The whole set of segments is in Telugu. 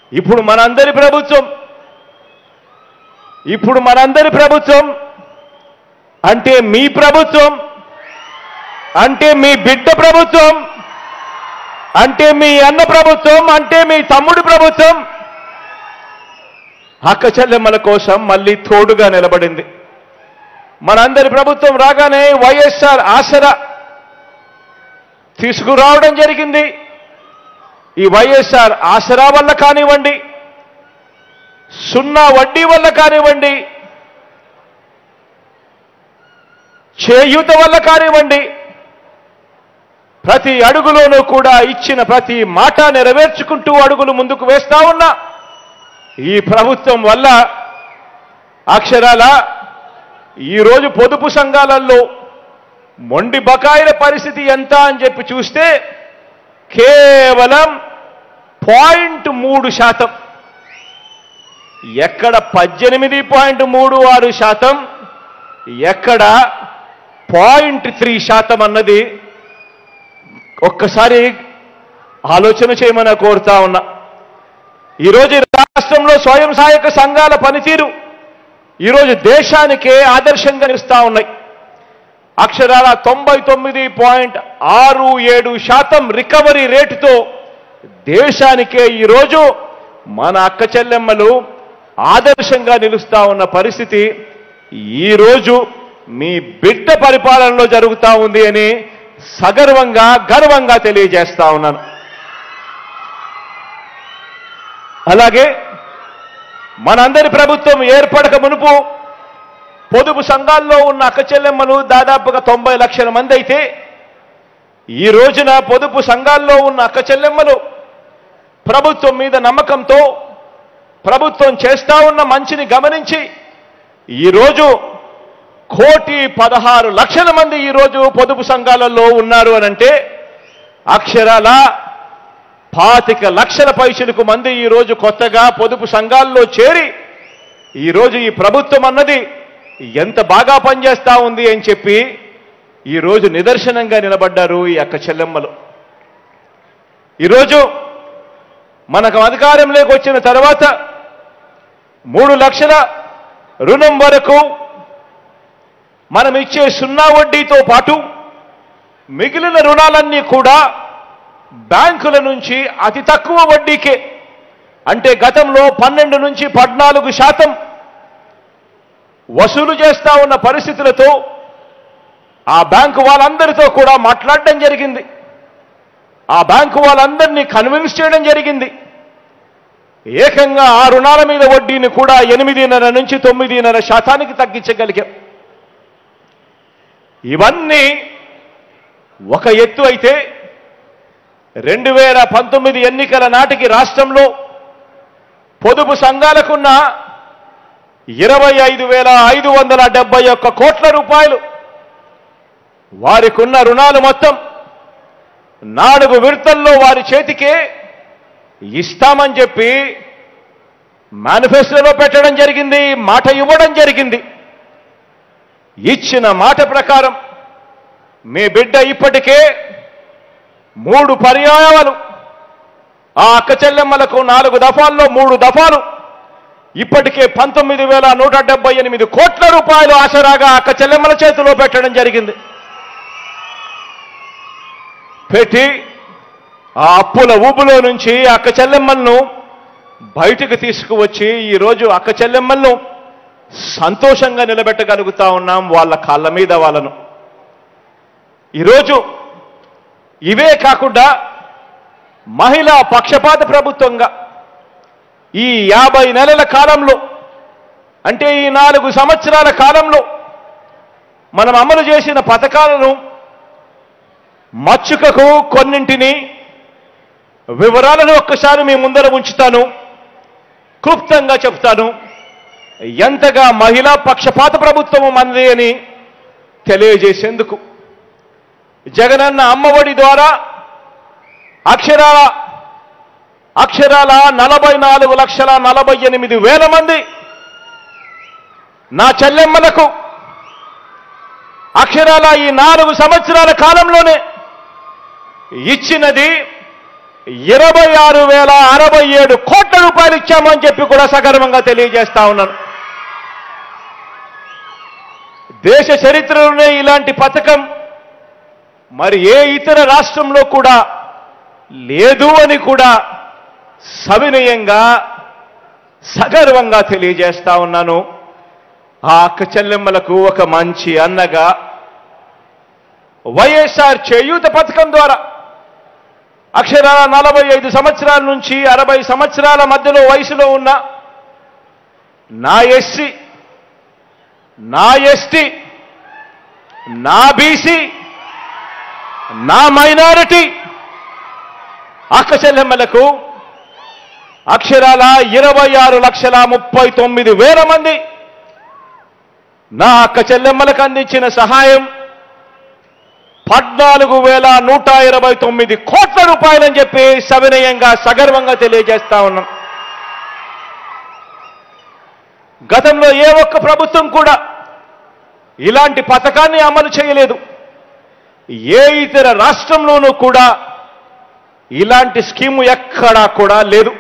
ఇప్పుడు మనందరి ప్రభుత్వం ఇప్పుడు మనందరి ప్రభుత్వం అంటే మీ ప్రభుత్వం అంటే మీ బిడ్డ ప్రభుత్వం అంటే మీ అన్న ప్రభుత్వం అంటే మీ తమ్ముడి ప్రభుత్వం అక్క చెల్లెమ్మల కోసం మళ్ళీ తోడుగా నిలబడింది మనందరి ప్రభుత్వం రాగానే వైఎస్ఆర్ ఆసరా తీసుకురావడం జరిగింది ఈ వైఎస్ఆర్ ఆసరా వల్ల కానివ్వండి సున్నా వడ్డీ వల్ల కానివ్వండి చేయూత వల్ల కానివ్వండి ప్రతి అడుగులోనూ కూడా ఇచ్చిన ప్రతి మాట నెరవేర్చుకుంటూ అడుగులు ముందుకు వేస్తా ఉన్నా ఈ ప్రభుత్వం వల్ల అక్షరాల ఈరోజు పొదుపు సంఘాలలో మొండి బకాయిల పరిస్థితి ఎంత అని చెప్పి చూస్తే కేవలం పాయింట్ మూడు శాతం ఎక్కడ పద్దెనిమిది పాయింట్ మూడు ఆరు శాతం ఎక్కడ పాయింట్ త్రీ శాతం అన్నది ఒక్కసారి ఆలోచన చేయమని కోరుతా ఉన్నా ఈరోజు ఈ రాష్ట్రంలో స్వయం సహాయక సంఘాల పనితీరు ఈరోజు దేశానికే ఆదర్శంగా నిలుస్తా ఉన్నాయి అక్షరాల తొంభై తొమ్మిది పాయింట్ ఆరు ఏడు శాతం రికవరీ రేటుతో దేశానికే ఈరోజు మన అక్క చెల్లెమ్మలు ఆదర్శంగా నిలుస్తా ఉన్న పరిస్థితి ఈరోజు మీ బిడ్డ పరిపాలనలో జరుగుతా ఉంది అని సగర్వంగా గర్వంగా తెలియజేస్తా ఉన్నాను అలాగే మనందరి ప్రభుత్వం ఏర్పడక మునుపు పొదుపు సంఘాల్లో ఉన్న అక్క చెల్లెమ్మలు దాదాపుగా తొంభై లక్షల మంది అయితే ఈ రోజున పొదుపు సంఘాల్లో ఉన్న అక్క చెల్లెమ్మలు ప్రభుత్వం మీద నమ్మకంతో ప్రభుత్వం చేస్తా ఉన్న మంచిని గమనించి ఈరోజు కోటి పదహారు లక్షల మంది ఈరోజు పొదుపు సంఘాలలో ఉన్నారు అనంటే అక్షరాల పాతిక లక్షల పైసలకు మంది ఈరోజు కొత్తగా పొదుపు సంఘాల్లో చేరి ఈరోజు ఈ ప్రభుత్వం అన్నది ఎంత బాగా పనిచేస్తా ఉంది అని చెప్పి ఈరోజు నిదర్శనంగా నిలబడ్డారు ఈ అక్క చెల్లెమ్మలు ఈరోజు మనకు అధికారంలోకి వచ్చిన తర్వాత మూడు లక్షల రుణం వరకు మనం ఇచ్చే సున్నా వడ్డీతో పాటు మిగిలిన రుణాలన్నీ కూడా బ్యాంకుల నుంచి అతి తక్కువ వడ్డీకే అంటే గతంలో పన్నెండు నుంచి పద్నాలుగు శాతం వసూలు చేస్తా ఉన్న పరిస్థితులతో ఆ బ్యాంకు వాళ్ళందరితో కూడా మాట్లాడడం జరిగింది ఆ బ్యాంకు వాళ్ళందరినీ కన్విన్స్ చేయడం జరిగింది ఏకంగా ఆ రుణాల మీద వడ్డీని కూడా ఎనిమిదిన్నర నుంచి తొమ్మిదిన్నర శాతానికి తగ్గించగలిగాం ఇవన్నీ ఒక ఎత్తు అయితే రెండు వేల పంతొమ్మిది ఎన్నికల నాటికి రాష్ట్రంలో పొదుపు సంఘాలకున్న ఇరవై ఐదు వేల ఐదు వందల డెబ్బై ఒక్క కోట్ల రూపాయలు వారికున్న రుణాలు మొత్తం నాలుగు విడతల్లో వారి చేతికే ఇస్తామని చెప్పి మేనిఫెస్టోలో పెట్టడం జరిగింది మాట ఇవ్వడం జరిగింది ఇచ్చిన మాట ప్రకారం మీ బిడ్డ ఇప్పటికే మూడు పర్యాయాలు ఆ అక్క చెల్లెమ్మలకు నాలుగు దఫాల్లో మూడు దఫాలు ఇప్పటికే పంతొమ్మిది వేల నూట డెబ్బై ఎనిమిది కోట్ల రూపాయలు ఆసరాగా అక్క చెల్లెమ్మల చేతిలో పెట్టడం జరిగింది పెట్టి ఆ అప్పుల ఊబులో నుంచి అక్క చెల్లెమ్మలను బయటకు తీసుకువచ్చి ఈరోజు అక్క చెల్లెమ్మలను సంతోషంగా నిలబెట్టగలుగుతా ఉన్నాం వాళ్ళ కాళ్ళ మీద వాళ్ళను ఈరోజు ఇవే కాకుండా మహిళా పక్షపాత ప్రభుత్వంగా ఈ యాభై నెలల కాలంలో అంటే ఈ నాలుగు సంవత్సరాల కాలంలో మనం అమలు చేసిన పథకాలను మచ్చుకకు కొన్నింటిని వివరాలను ఒక్కసారి మీ ముందర ఉంచుతాను క్లుప్తంగా చెప్తాను ఎంతగా మహిళా పక్షపాత ప్రభుత్వం మనది అని తెలియజేసేందుకు జగనన్న అమ్మఒడి ద్వారా అక్షరాల అక్షరాల నలభై నాలుగు లక్షల నలభై ఎనిమిది వేల మంది నా చెల్లెమ్మలకు అక్షరాల ఈ నాలుగు సంవత్సరాల కాలంలోనే ఇచ్చినది ఇరవై ఆరు వేల అరవై ఏడు కోట్ల రూపాయలు ఇచ్చామని చెప్పి కూడా సగర్వంగా తెలియజేస్తా ఉన్నాను దేశ చరిత్రలోనే ఇలాంటి పథకం మరి ఏ ఇతర రాష్ట్రంలో కూడా లేదు అని కూడా సవినయంగా సగర్వంగా తెలియజేస్తా ఉన్నాను ఆ అక్క చెల్లెమ్మలకు ఒక మంచి అన్నగా వైఎస్ఆర్ చేయూత పథకం ద్వారా అక్షరాల నలభై ఐదు సంవత్సరాల నుంచి అరవై సంవత్సరాల మధ్యలో వయసులో ఉన్న నా ఎస్సీ నా ఎస్టీ నా బీసీ నా మైనారిటీ అక్క చెల్లెమ్మలకు అక్షరాల ఇరవై ఆరు లక్షల ముప్పై తొమ్మిది వేల మంది నా అక్క చెల్లెమ్మలకు అందించిన సహాయం పద్నాలుగు వేల నూట ఇరవై తొమ్మిది కోట్ల రూపాయలని చెప్పి సవినయంగా సగర్వంగా తెలియజేస్తా ఉన్నాం గతంలో ఏ ఒక్క ప్రభుత్వం కూడా ఇలాంటి పథకాన్ని అమలు చేయలేదు ఏ ఇతర రాష్ట్రంలోనూ కూడా ఇలాంటి స్కీము ఎక్కడా కూడా లేదు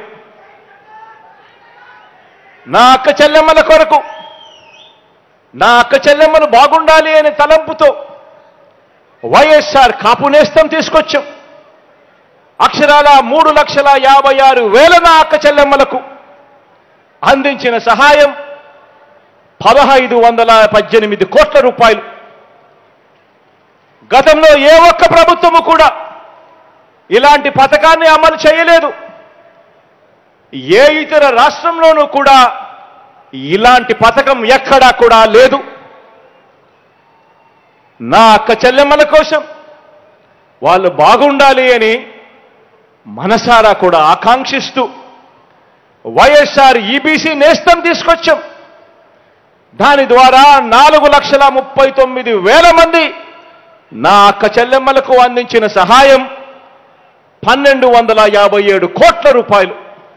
నా అక్క చెల్లెమ్మల కొరకు నా అక్క చెల్లెమ్మలు బాగుండాలి అనే తలంపుతో వైఎస్ఆర్ కాపు నేస్తం తీసుకొచ్చాం అక్షరాల మూడు లక్షల యాభై ఆరు వేల నా అక్క చెల్లెమ్మలకు అందించిన సహాయం పదహైదు వందల పద్దెనిమిది కోట్ల రూపాయలు గతంలో ఏ ఒక్క ప్రభుత్వము కూడా ఇలాంటి పథకాన్ని అమలు చేయలేదు ఏ ఇతర రాష్ట్రంలోనూ కూడా ఇలాంటి పథకం ఎక్కడా కూడా లేదు నా అక్క చెల్లెమ్మల కోసం వాళ్ళు బాగుండాలి అని మనసారా కూడా ఆకాంక్షిస్తూ వైఎస్ఆర్ ఈబీసీ నేస్తం తీసుకొచ్చాం దాని ద్వారా నాలుగు లక్షల ముప్పై తొమ్మిది వేల మంది నా అక్క చెల్లెమ్మలకు అందించిన సహాయం పన్నెండు వందల యాభై ఏడు కోట్ల రూపాయలు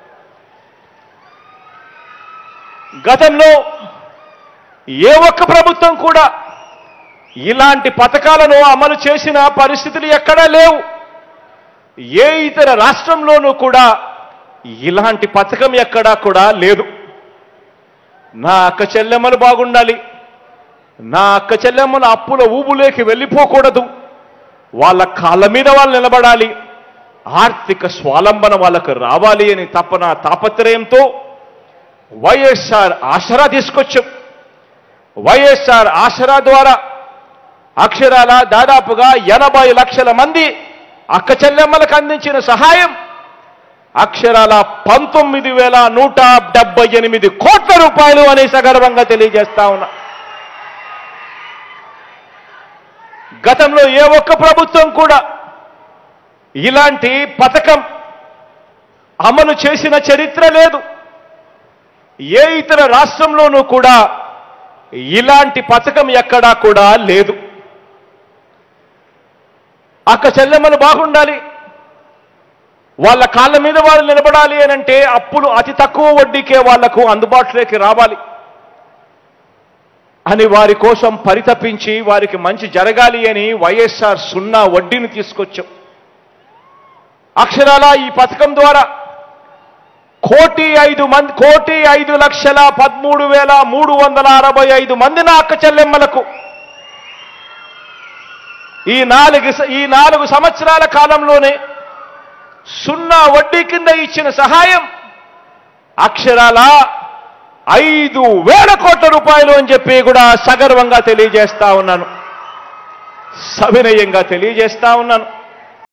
గతంలో ఏ ఒక్క ప్రభుత్వం కూడా ఇలాంటి పథకాలను అమలు చేసిన పరిస్థితులు ఎక్కడా లేవు ఏ ఇతర రాష్ట్రంలోనూ కూడా ఇలాంటి పథకం ఎక్కడా కూడా లేదు నా అక్క చెల్లెమ్మలు బాగుండాలి నా అక్క చెల్లెమ్మలు అప్పుల ఊబులేకి వెళ్ళిపోకూడదు వాళ్ళ కాళ్ళ మీద వాళ్ళు నిలబడాలి ఆర్థిక స్వాలంబన వాళ్ళకు రావాలి అని తపన తాపత్రయంతో వైఎస్ఆర్ ఆసరా తీసుకొచ్చాం వైఎస్ఆర్ ఆసరా ద్వారా అక్షరాల దాదాపుగా ఎనభై లక్షల మంది అక్క చెల్లెమ్మలకు అందించిన సహాయం అక్షరాల పంతొమ్మిది వేల నూట డెబ్బై ఎనిమిది కోట్ల రూపాయలు అని సగర్వంగా తెలియజేస్తా ఉన్నా గతంలో ఏ ఒక్క ప్రభుత్వం కూడా ఇలాంటి పథకం అమలు చేసిన చరిత్ర లేదు ఏ ఇతర రాష్ట్రంలోనూ కూడా ఇలాంటి పథకం ఎక్కడా కూడా లేదు అక్క చెల్లెమ్మలు బాగుండాలి వాళ్ళ కాళ్ళ మీద వాళ్ళు నిలబడాలి అని అంటే అప్పులు అతి తక్కువ వడ్డీకే వాళ్లకు అందుబాటులోకి రావాలి అని వారి కోసం పరితపించి వారికి మంచి జరగాలి అని వైఎస్ఆర్ సున్నా వడ్డీని తీసుకొచ్చాం అక్షరాల ఈ పథకం ద్వారా కోటి ఐదు మంది కోటి ఐదు లక్షల పదమూడు వేల మూడు వందల అరవై ఐదు మంది నా అక్క చెల్లెమ్మలకు ఈ నాలుగు స- ఈ నాలుగు సంవత్సరాల కాలంలోనే సున్నా వడ్డీ కింద ఇచ్చిన సహాయం అక్షరాల ఐదు వేల కోట్ల రూపాయలు అని చెప్పి కూడా సగర్వంగా తెలియజేస్తా ఉన్నాను సవినయంగా తెలియజేస్తా ఉన్నాను